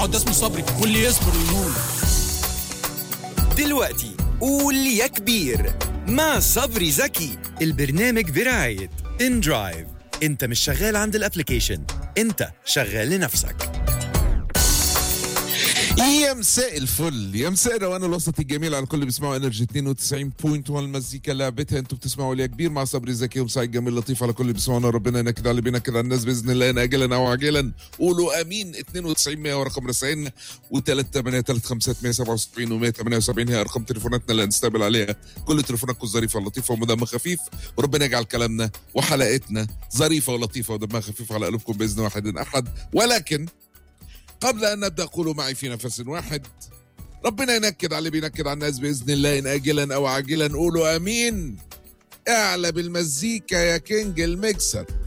ده اسمه صبري واللي يصبر ينول دلوقتي قول يا كبير مع صبري زكي البرنامج برعاية ان درايف انت مش شغال عند الابليكيشن انت شغال لنفسك يا مساء الفل يا مساء الروان الوسط الجميل على الكل بيسمعوا انرجي 92.1 المزيكا لعبتها انتوا بتسمعوا ليا كبير مع صبري زكي ومساعد جميل لطيف على كل بيسمعونا ربنا ينكد على اللي بينكد على الناس باذن الله إن اجلا او عاجلا قولوا امين 92 100 ورقم رسائلنا و3 8 3 5 177 و178 هي ارقام تليفوناتنا اللي هنستقبل عليها كل تليفوناتكم ظريفه لطيفه ودمها خفيف وربنا يجعل كلامنا وحلقتنا ظريفه ولطيفه ودمها خفيف على قلوبكم باذن واحد احد ولكن قبل ان نبدا قولوا معي في نفس واحد ربنا ينكد على اللي بينكد على الناس باذن الله ان اجلا او عاجلا قولوا امين اعلى بالمزيكا يا كينج الميكسر